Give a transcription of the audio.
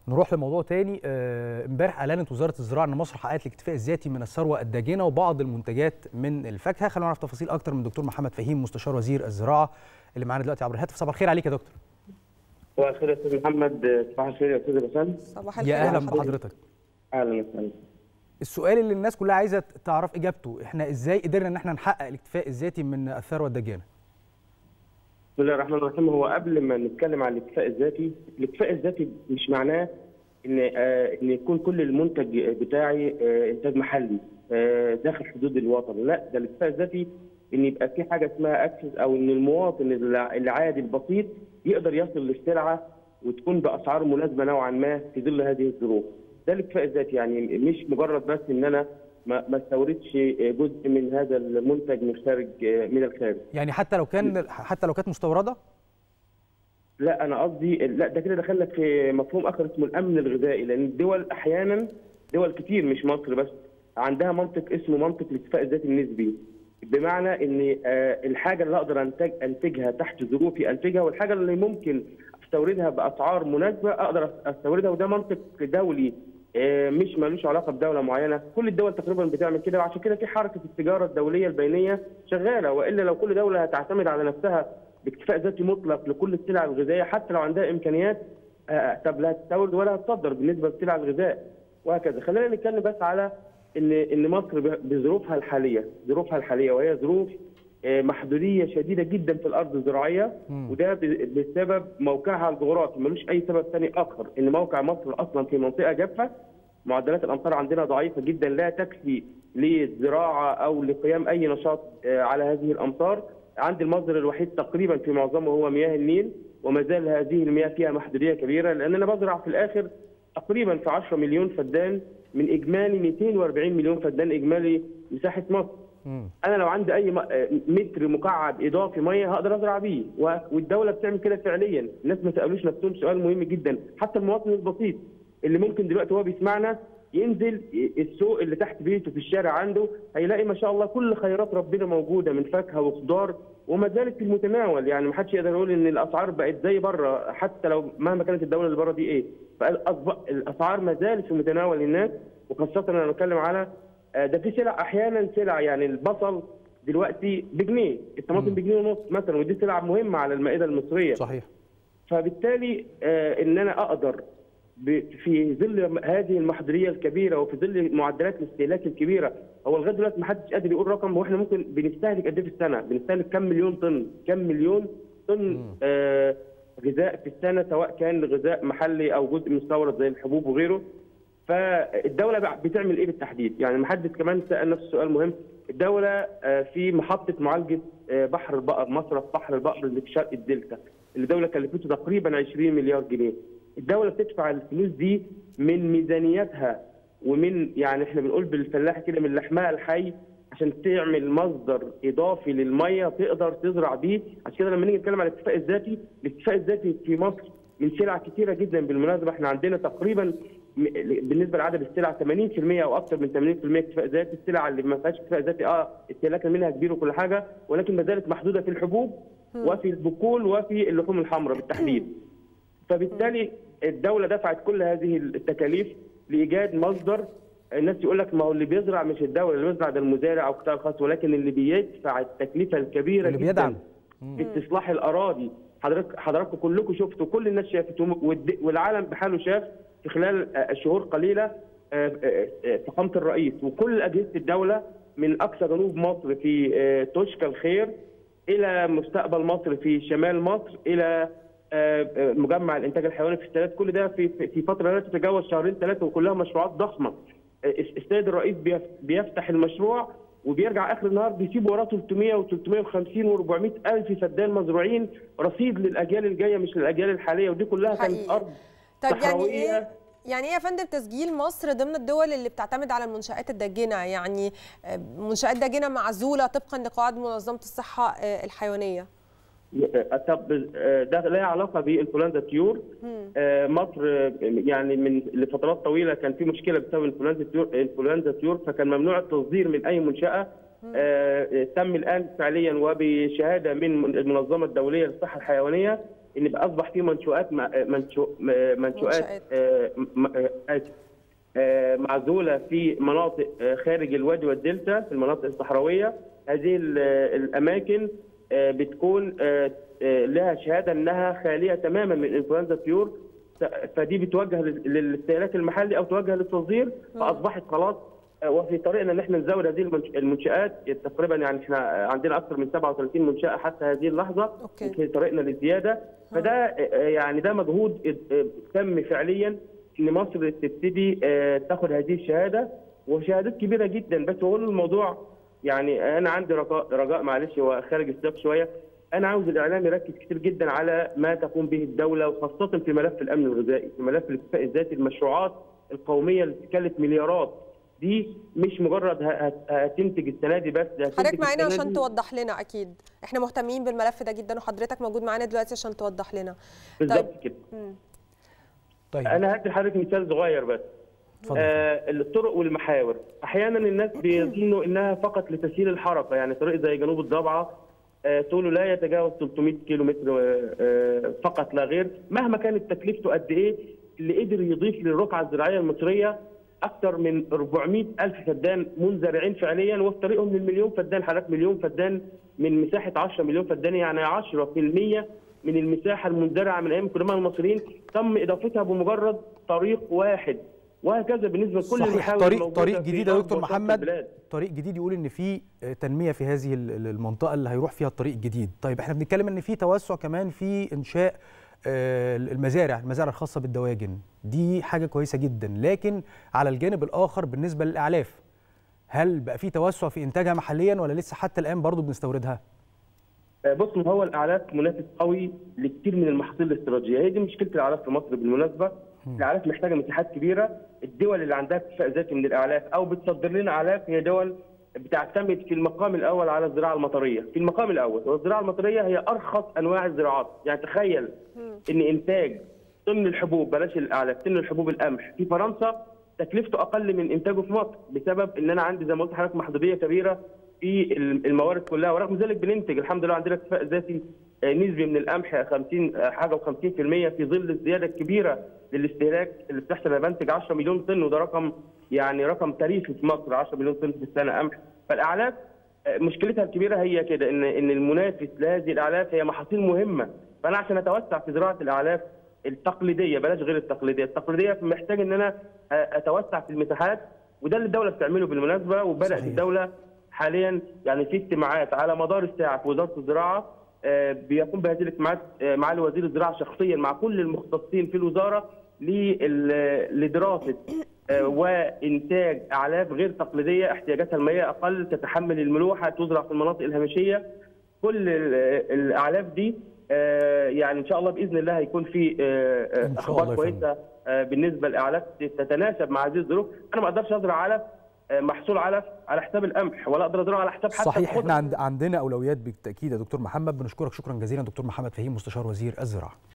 نروح لموضوع تاني آه، امبارح اعلنت وزاره الزراعه ان مصر حققت الاكتفاء الذاتي من الثروه الداجنه وبعض المنتجات من الفاكهه خلينا نعرف تفاصيل اكتر من دكتور محمد فهيم مستشار وزير الزراعه اللي معانا دلوقتي عبر الهاتف صباح الخير عليك يا دكتور صباح الخير يا استاذ محمد صباح الخير يا استاذ بسام صباح الخير يا اهلا حضرتك. بحضرتك اهلا وسهلا السؤال اللي الناس كلها عايزه تعرف اجابته احنا ازاي قدرنا ان احنا نحقق الاكتفاء الذاتي من الثروه الداجنه بسم الله الرحمن الرحيم هو قبل ما نتكلم عن الاكتفاء الذاتي الاكتفاء الذاتي مش معناه ان آه ان يكون كل المنتج بتاعي آه انتاج محلي آه داخل حدود الوطن لا ده الاكتفاء الذاتي ان يبقى في حاجه اسمها اكسس او ان المواطن الع- العادي البسيط يقدر يصل للسلعه وتكون باسعار مناسبه نوعا ما في ظل هذه الظروف ده الاكتفاء الذاتي يعني مش مجرد بس ان انا ما ما استوردش جزء من هذا المنتج من خارج من الخارج يعني حتى لو كان حتى لو كانت مستورده لا انا قصدي لا ده كده دخلنا في مفهوم اخر اسمه الامن الغذائي لان الدول احيانا دول كتير مش مصر بس عندها منطق اسمه منطق الاكتفاء الذاتي النسبي بمعنى ان آه، الحاجه اللي اقدر انتج انتجها تحت ظروفي انتجها والحاجه اللي ممكن استوردها باسعار مناسبه اقدر استوردها وده منطق دولي آه، مش ملوش علاقه بدوله معينه كل الدول تقريبا بتعمل كده وعشان كده في حركه التجاره الدوليه البينيه شغاله والا لو كل دوله هتعتمد على نفسها باكتفاء ذاتي مطلق لكل السلع الغذائيه حتى لو عندها امكانيات آه، طب لا هتستورد ولا هتصدر بالنسبه لسلع الغذاء وهكذا خلينا نتكلم بس على ان ان مصر ب- بظروفها الحاليه ظروفها الحاليه وهي ظروف آه، محدوديه شديده جدا في الارض الزراعيه وده ب- بسبب موقعها الجغرافي ملوش اي سبب ثاني اخر ان موقع مصر اصلا في منطقه جافه معدلات الامطار عندنا ضعيفه جدا لا تكفي للزراعه او لقيام اي نشاط آه، على هذه الامطار عند المصدر الوحيد تقريبا في معظمه هو مياه النيل وما زال هذه المياه فيها محدوديه كبيره لان انا بزرع في الاخر تقريبا في 10 مليون فدان من اجمالي 240 مليون فدان اجمالي مساحه مصر مم. انا لو عندي اي م- آه، متر مكعب اضافي ميه هقدر ازرع بيه و- والدوله بتعمل كده فعليا الناس ما سالوش نفسهم سؤال مهم جدا حتى المواطن البسيط اللي ممكن دلوقتي هو بيسمعنا ينزل السوق اللي تحت بيته في الشارع عنده هيلاقي ما شاء الله كل خيرات ربنا موجوده من فاكهه وخضار وما زالت في المتناول يعني ما حدش يقدر يقول ان الاسعار بقت زي بره حتى لو مهما كانت الدوله اللي بره دي ايه فاصبح الاسعار ما زالت في متناول الناس وخاصه انا بتكلم على آه، ده في سلع احيانا سلع يعني البصل دلوقتي بجنيه الطماطم بجنيه ونص مثلا ودي سلع مهمه على المائده المصريه صحيح فبالتالي آه، ان انا اقدر ب- في ظل هذه المحدوديه الكبيره وفي ظل معدلات الاستهلاك الكبيره هو لغايه دلوقتي ما حدش قادر يقول رقم هو احنا ممكن بنستهلك قد ايه في السنه؟ بنستهلك كم مليون طن؟ كم مليون طن آه غذاء في السنه سواء كان غذاء محلي او جزء مستورد زي الحبوب وغيره فالدوله بقى بتعمل ايه بالتحديد؟ يعني محدش كمان سال نفسه سؤال مهم الدوله آه، في محطه معالجه آه، بحر البقر مصرف بحر البقر اللي في شرق الدلتا اللي الدوله كلفته تقريبا 20 مليار جنيه. الدوله بتدفع الفلوس دي من ميزانيتها ومن يعني احنا بنقول بالفلاح كده من لحمها الحي عشان تعمل مصدر اضافي للميه تقدر تزرع بيه عشان كده لما نيجي نتكلم على الاكتفاء الذاتي الاكتفاء الذاتي في مصر من سلع كتيره جدا بالمناسبه احنا عندنا تقريبا م- بالنسبه لعدد السلع 80% او اكثر من 80% اكتفاء ذاتي السلع اللي ما فيهاش اكتفاء ذاتي اه استهلاكا منها كبير وكل حاجه ولكن ما زالت محدوده في الحبوب وفي البقول وفي اللحوم الحمراء بالتحديد فبالتالي الدوله دفعت كل هذه التكاليف لايجاد مصدر الناس يقول لك ما هو اللي بيزرع مش الدوله اللي بيزرع ده المزارع او القطاع الخاص ولكن اللي بيدفع التكلفه الكبيره اللي جدا بيدعم. في استصلاح الاراضي حضرتك حضراتكم كلكم شفتوا كل الناس شافت والد- والعالم بحاله شاف في خلال آه، شهور قليله آه، آه، آه، فخامه الرئيس وكل اجهزه الدوله من اقصى جنوب مصر في آه، توشكا الخير الى مستقبل مصر في شمال مصر الى آه، آه، مجمع الانتاج الحيواني في السادات كل ده في في فتره لا تتجاوز شهرين ثلاثه وكلها مشروعات ضخمه آه، السيد الرئيس بيف- بيفتح المشروع وبيرجع اخر النهار بيسيب وراه 300 و350 و400 الف فدان مزروعين رصيد للاجيال الجايه مش للاجيال الحاليه ودي كلها كانت حقيقي. ارض طيب يعني صحراوية. ايه يعني ايه يا فندم تسجيل مصر ضمن الدول اللي بتعتمد على المنشآت الداجنة يعني آه، منشآت داجنة معزولة طبقا لقواعد منظمة الصحة آه، الحيوانية طب آه، ده لا علاقه بالانفلونزا طيور آه، مصر آه، يعني من لفترات طويله كان في مشكله بسبب انفلونزا طيور انفلونزا طيور فكان ممنوع التصدير من اي منشاه آه، تم الان فعليا وبشهاده من المنظمه الدوليه للصحه الحيوانيه ان بقى اصبح في منشؤات مع- منشو منشؤات منشآت. آه، م- آه، آسف. آه، معزوله في مناطق آه، خارج الوادي والدلتا في المناطق الصحراويه هذه ال- الاماكن آه، بتكون آه، آه، لها شهاده انها خاليه تماما من انفلونزا الطيور ف- فدي بتوجه لل- للاستهلاك المحلي او توجه للتصدير فاصبحت خلاص آه، وفي طريقنا ان احنا نزود هذه المنش- المنشات تقريبا يعني احنا عندنا اكثر من 37 منشاه حتى هذه اللحظه أوكي. في طريقنا للزياده فده آه، يعني ده مجهود آه، تم فعليا ان مصر تبتدي آه، تاخد هذه الشهاده وشهادات كبيره جدا بس هو الموضوع يعني انا عندي رجاء رجاء معلش هو خارج السياق شويه انا عاوز الاعلام يركز كتير جدا على ما تقوم به الدوله وخاصه في ملف الامن الغذائي في ملف الاكتفاء الذاتي المشروعات القوميه اللي بتكلف مليارات دي مش مجرد ه- هت- هتنتج السنه دي بس ده حضرتك هتنتج معانا السنة عشان دي. توضح لنا اكيد احنا مهتمين بالملف ده جدا وحضرتك موجود معانا دلوقتي عشان توضح لنا بالظبط كده مم. طيب انا هدي لحضرتك مثال صغير بس اتفضل آه الطرق والمحاور احيانا الناس بيظنوا انها فقط لتسهيل الحركه يعني طريق زي جنوب الضبعه آه طوله لا يتجاوز 300 كيلو متر آه، آه فقط لا غير مهما كانت تكلفته قد ايه اللي قدر يضيف للرقعه الزراعيه المصريه اكثر من 400 الف فدان منزرعين فعليا وفي طريقهم للمليون فدان حضرتك مليون فدان من مساحه 10 مليون فدان يعني 10% من المساحه المنزرعه من ايام القدماء المصريين تم اضافتها بمجرد طريق واحد وهكذا بالنسبه لكل صحيح المحاور طريق الموجودة طريق في جديد يا غرب دكتور وشرق محمد البلاد. طريق جديد يقول ان في آه، تنميه في هذه ال- ال- المنطقه اللي هيروح فيها الطريق الجديد طيب احنا بنتكلم ان في توسع كمان في انشاء آه، المزارع المزارع الخاصه بالدواجن دي حاجه كويسه جدا لكن على الجانب الاخر بالنسبه للاعلاف هل بقى في توسع في انتاجها محليا ولا لسه حتى الان برضو بنستوردها آه، بص ما هو الاعلاف منافس قوي لكثير من المحاصيل الاستراتيجيه هي دي مشكله الاعلاف في مصر بالمناسبه الاعلاف محتاجه مساحات كبيره الدول اللي عندها اكتفاء ذاتي من الاعلاف او بتصدر لنا اعلاف هي دول بتعتمد في المقام الاول على الزراعه المطريه في المقام الاول والزراعه المطريه هي ارخص انواع الزراعات يعني تخيل ان انتاج طن الحبوب بلاش الاعلاف طن الحبوب القمح في فرنسا تكلفته اقل من انتاجه في مصر بسبب ان انا عندي زي ما قلت لحضرتك محدوديه كبيره في الموارد كلها ورغم ذلك بننتج الحمد لله عندنا اكتفاء ذاتي آه، نسبي من القمح 50 آه، حاجه و50% في ظل الزياده الكبيره للاستهلاك اللي بتحصل انا بنتج 10 مليون طن وده رقم يعني رقم تاريخي في مصر 10 مليون طن في السنه قمح فالاعلاف آه، مشكلتها الكبيره هي كده ان ان المنافس لهذه الاعلاف هي محاصيل مهمه فانا عشان اتوسع في زراعه الاعلاف التقليديه بلاش غير التقليديه، التقليديه محتاج ان انا آه، اتوسع في المساحات وده اللي الدوله بتعمله بالمناسبه وبدات صحيح. الدوله حاليا يعني في اجتماعات على مدار الساعه في وزاره الزراعه آه، بيقوم بهذه الاجتماعات آه، معالي وزير الزراعه شخصيا مع كل المختصين في الوزاره لل- لدراسه آه، وانتاج اعلاف غير تقليديه احتياجاتها المائيه اقل تتحمل الملوحه تزرع في المناطق الهامشيه كل ال- الاعلاف دي آه، يعني ان شاء الله باذن الله هيكون في آه، آه، إن شاء الله اخبار يا فندم. كويسه آه، بالنسبه لاعلاف تتناسب مع هذه الظروف انا ما اقدرش ازرع علف آه، محصول علف على حساب القمح ولا اقدر ازرعه على حساب حتى صحيح الخضر. احنا عند عندنا اولويات بالتاكيد يا دكتور محمد بنشكرك شكرا جزيلا دكتور محمد فهيم مستشار وزير الزراعه